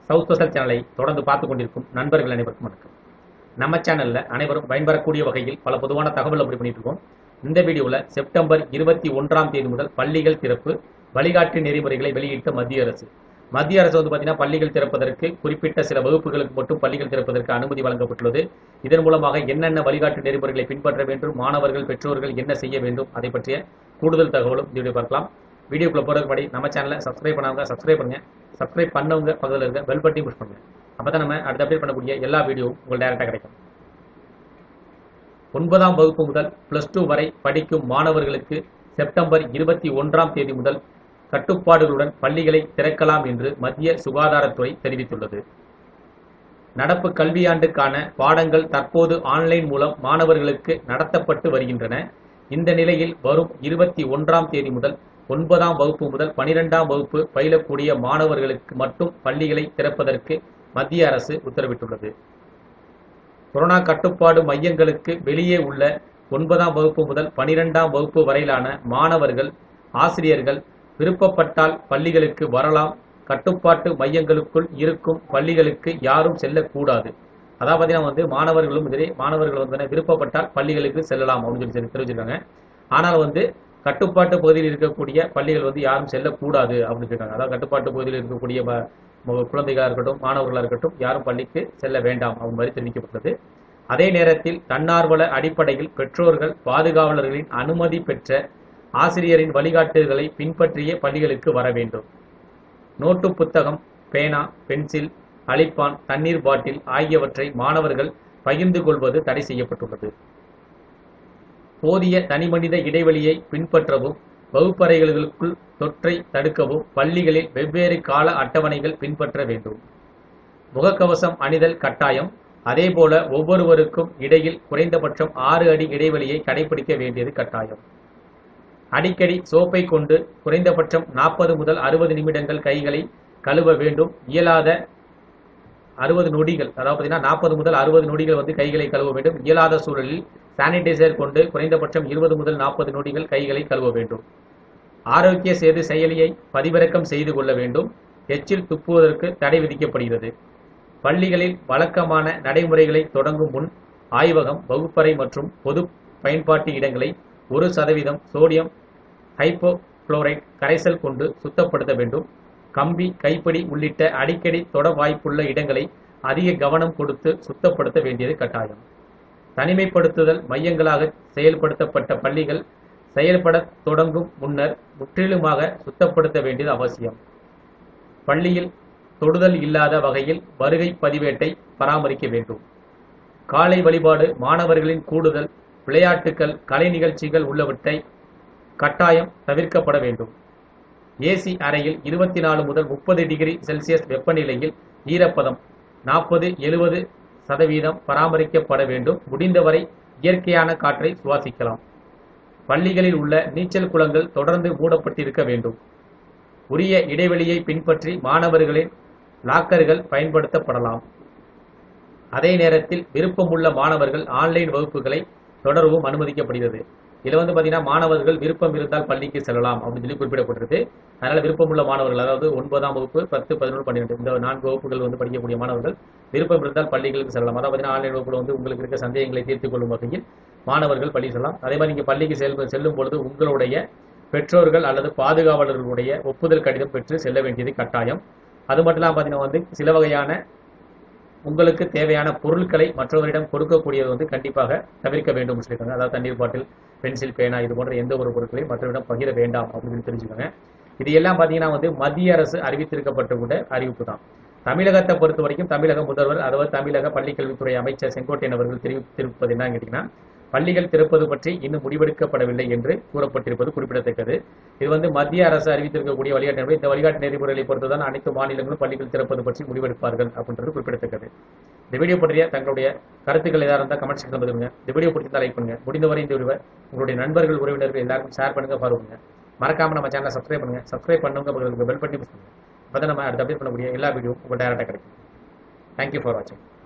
south special சேனலை தொடர்ந்து பார்த்து கொண்டிருக்கும் நண்பர்கள் அனைவருக்கும் வணக்கம் நம்ம சேனல்ல அனைவரும் பயன்பெறக்கூடிய வகையில் பல பொதுவான தகவல் அப்படி பண்ணிட்டு இருக்கோம் இந்த வீடியோவில் செப்டம்பர் இருபத்தி ஒன்றாம் தேதி முதல் பள்ளிகள் திறப்பு வழிகாட்டு நெறிமுறைகளை வெளியிட்ட மத்திய அரசு மத்திய அரசு வந்து பார்த்தீங்கன்னா பள்ளிகள் திறப்பதற்கு குறிப்பிட்ட சில வகுப்புகளுக்கு மட்டும் பள்ளிகள் திறப்பதற்கு அனுமதி வழங்கப்பட்டுள்ளது இதன் மூலமாக என்னென்ன வழிகாட்டு நெறிமுறைகளை பின்பற்ற வேண்டும் மாணவர்கள் பெற்றோர்கள் என்ன செய்ய வேண்டும் அதை பற்றிய கூடுதல் தகவலும் இந்த வீடியோ பார்க்கலாம் வீடியோக்குள்ள போறதுக்கு முன்னாடி நம்ம சேனலை சப்ஸ்கிரைப் பண்ணாங்க சப்ஸ்கிரைப் பண்ணுங்க சப்ஸ்கிரைப் பண்ணவங்க பக்கத்தில் இருக்க பெல் பட்டையும் புஷ் பண்ணுங்க அப்பதான் நம்ம அடுத்த அப்டேட் பண்ணக்கூடிய எல்லா வீடியோவும் உங்களுக்கு டேரக்டா கிடைக்கும் ஒன்பதாம் வகுப்பு முதல் பிளஸ் டூ வரை படிக்கும் மாணவர்களுக்கு செப்டம்பர் இருபத்தி ஒன்றாம் தேதி முதல் கட்டுப்பாடுகளுடன் பள்ளிகளை திறக்கலாம் என்று மத்திய சுகாதாரத்துறை தெரிவித்துள்ளது நடப்பு கல்வியாண்டுக்கான பாடங்கள் தற்போது ஆன்லைன் மூலம் மாணவர்களுக்கு நடத்தப்பட்டு வருகின்றன இந்த நிலையில் வரும் இருபத்தி ஒன்றாம் தேதி முதல் ஒன்பதாம் வகுப்பு முதல் பனிரெண்டாம் வகுப்பு பயிலக்கூடிய மாணவர்களுக்கு மட்டும் பள்ளிகளை திறப்பதற்கு மத்திய அரசு உத்தரவிட்டுள்ளது கொரோனா கட்டுப்பாடு மையங்களுக்கு வெளியே உள்ள ஒன்பதாம் வகுப்பு முதல் பனிரெண்டாம் வகுப்பு வரையிலான மாணவர்கள் ஆசிரியர்கள் விருப்பப்பட்டால் பள்ளிகளுக்கு வரலாம் கட்டுப்பாட்டு மையங்களுக்குள் இருக்கும் பள்ளிகளுக்கு யாரும் செல்லக்கூடாது அதாவது பார்த்தீங்கன்னா வந்து மாணவர்களும் இதே மாணவர்கள் வந்து விருப்பப்பட்டால் பள்ளிகளுக்கு செல்லலாம் அப்படின்னு சொல்லி தெரிவிச்சிருக்காங்க ஆனால் வந்து கட்டுப்பாட்டு பகுதியில் இருக்கக்கூடிய பள்ளிகள் வந்து யாரும் செல்லக்கூடாது அப்படின்னு சொல்லியிருக்காங்க அதாவது கட்டுப்பாட்டு பகுதியில் இருக்கக்கூடிய ம- ம- குழந்தைகளா இருக்கட்டும் மாணவர்களா இருக்கட்டும் யாரும் பள்ளிக்கு செல்ல வேண்டாம் அப்படின்னு மாதிரி தெரிவிக்கப்பட்டது அதே நேரத்தில் தன்னார்வல அடிப்படையில் பெற்றோர்கள் பாதுகாவலர்களின் அனுமதி பெற்ற ஆசிரியரின் வழிகாட்டுதல்களை பின்பற்றியே பள்ளிகளுக்கு வர வேண்டும் நோட்டு புத்தகம் பேனா பென்சில் அழிப்பான் தண்ணீர் பாட்டில் ஆகியவற்றை மாணவர்கள் பகிர்ந்து கொள்வது தடை செய்யப்பட்டுள்ளது போதிய தனிமனித இடைவெளியை பின்பற்றவும் வகுப்பறைகளுக்குள் தொற்றை தடுக்கவும் பள்ளிகளில் வெவ்வேறு கால அட்டவணைகள் பின்பற்ற வேண்டும் முகக்கவசம் அணிதல் கட்டாயம் அதேபோல ஒவ்வொருவருக்கும் இடையில் குறைந்தபட்சம் ஆறு அடி இடைவெளியை கடைபிடிக்க வேண்டியது கட்டாயம் அடிக்கடி சோப்பை கொண்டு குறைந்தபட்சம் நாற்பது முதல் அறுபது நிமிடங்கள் கைகளை கழுவ வேண்டும் இயலாத அறுபது நொடிகள் அதாவது பார்த்தீங்கன்னா நாற்பது முதல் அறுபது நொடிகள் வந்து கைகளை கழுவ வேண்டும் இயலாத சூழலில் சானிடைசர் கொண்டு குறைந்தபட்சம் இருபது முதல் நாற்பது நொடிகள் கைகளை கழுவ வேண்டும் ஆரோக்கிய சேது செயலியை பதிவிறக்கம் செய்து கொள்ள வேண்டும் எச்சில் துப்புவதற்கு தடை விதிக்கப்படுகிறது பள்ளிகளில் வழக்கமான நடைமுறைகளை தொடங்கும் முன் ஆய்வகம் வகுப்பறை மற்றும் பொது பயன்பாட்டு இடங்களை ஒரு சதவீதம் சோடியம் ஹைப்போகுளோரைட் கரைசல் கொண்டு சுத்தப்படுத்த வேண்டும் கம்பி கைப்பிடி உள்ளிட்ட அடிக்கடி தொட வாய்ப்புள்ள இடங்களை அதிக கவனம் கொடுத்து சுத்தப்படுத்த வேண்டியது கட்டாயம் தனிமைப்படுத்துதல் மையங்களாக செயல்படுத்தப்பட்ட பள்ளிகள் செயல்பட தொடங்கும் முன்னர் முற்றிலுமாக சுத்தப்படுத்த வேண்டியது அவசியம் பள்ளியில் தொடுதல் இல்லாத வகையில் வருகை பதிவேட்டை பராமரிக்க வேண்டும் காலை வழிபாடு மாணவர்களின் கூடுதல் விளையாட்டுகள் கலை நிகழ்ச்சிகள் உள்ளவற்றை கட்டாயம் தவிர்க்கப்பட வேண்டும் ஏசி அறையில் இருபத்தி நாலு முதல் முப்பது டிகிரி செல்சியஸ் வெப்பநிலையில் ஈரப்பதம் நாற்பது எழுபது சதவீதம் பராமரிக்கப்பட வேண்டும் முடிந்தவரை இயற்கையான காற்றை சுவாசிக்கலாம் பள்ளிகளில் உள்ள நீச்சல் குளங்கள் தொடர்ந்து மூடப்பட்டிருக்க வேண்டும் உரிய இடைவெளியை பின்பற்றி மாணவர்களின் லாக்கர்கள் பயன்படுத்தப்படலாம் அதே நேரத்தில் விருப்பமுள்ள மாணவர்கள் ஆன்லைன் வகுப்புகளை தொடரவும் அனுமதிக்கப்படுகிறது இதுல வந்து பாத்தீங்கன்னா மாணவர்கள் விருப்பம் இருந்தால் பள்ளிக்கு செல்லலாம் அப்படின்னு சொல்லி குறிப்பிடப்பட்டிருக்கு அதனால விருப்பமுள்ள மாணவர்கள் அதாவது ஒன்பதாம் வகுப்பு பத்து பதினொன்று பன்னிரெண்டு இந்த நான்கு வகுப்புகள் வந்து படிக்கக்கூடிய மாணவர்கள் விருப்பம் இருந்தால் பள்ளிகளுக்கு செல்லலாம் அதாவது பாத்தீங்கன்னா ஆன்லைன் வகுப்புல வந்து உங்களுக்கு இருக்க சந்தேகங்களை தீர்த்துக் கொள்ளும் வகையில் மாணவர்கள் பள்ளி செல்லலாம் அதே மாதிரி நீங்க பள்ளிக்கு செல் செல்லும் பொழுது உங்களுடைய பெற்றோர்கள் அல்லது பாதுகாவலர்களுடைய ஒப்புதல் கடிதம் பெற்று செல்ல வேண்டியது கட்டாயம் அது மட்டும் இல்லாம பாத்தீங்கன்னா வந்து சில வகையான உங்களுக்கு தேவையான பொருட்களை மற்றவரிடம் கொடுக்கக்கூடியது வந்து கண்டிப்பாக தவிர்க்க வேண்டும் சொல்லியிருக்காங்க அதாவது தண்ணீர் பாட்டில் பென்சில் பேனா இது போன்ற எந்த ஒரு பொருட்களையும் மற்றவரிடம் பகிர வேண்டாம் அப்படின்னு சொல்லி தெரிஞ்சுக்கோங்க இது எல்லாம் பார்த்தீங்கன்னா வந்து மத்திய அரசு அறிவித்திருக்கப்பட்ட கூட அறிவிப்பு தான் தமிழகத்தை பொறுத்த வரைக்கும் தமிழக முதல்வர் அதாவது தமிழக பள்ளிக்கல்வித்துறை அமைச்சர் செங்கோட்டையன் அவர்கள் தெரிவித்திருப்பது என்னன்னு கேட்டீங்கன்னா பள்ளிகள் திறப்பது பற்றி இன்னும் முடிவெடுக்கப்படவில்லை என்று கூறப்பட்டிருப்பது குறிப்பிடத்தக்கது இது வந்து மத்திய அரசு அறிவித்திருக்கக்கூடிய வழிகாட்டு நெறிமுறை இந்த வழிகாட்டு நெறிமுறைகளை பொறுத்துதான் அனைத்து மாநிலங்களும் பள்ளிகள் திறப்பது பற்றி முடிவெடுப்பார்கள் அப்படின்றது குறிப்பிடத்தக்கது இந்த வீடியோ பற்றிய தங்களுடைய கருத்துக்கள் ஏதாவது இருந்தால் கமெண்ட் செக்ஷன் பதிலுங்க இந்த வீடியோ பிடிச்சிருந்தா லைக் பண்ணுங்க முடிந்தவரை இந்த வீடியோவை உங்களுடைய நண்பர்கள் உறவினர்கள் எல்லாருக்கும் ஷேர் பண்ணுங்க பாருங்க மறக்காம நம்ம சேனலை சப்ஸ்கிரைப் பண்ணுங்க சப்ஸ்கிரைப் பண்ணுங்க பக்கத்துல பெல் பட்டி புஷ் பண்ணுங்க அப்பதான் நம்ம அடுத்த அப்டேட் பண்ணக்கூடிய எல்லா வீடியோ உங்களுக்கு டேரக்டாக கிடைக்கும் தேங்க்யூ ஃபார் வாட்சிங்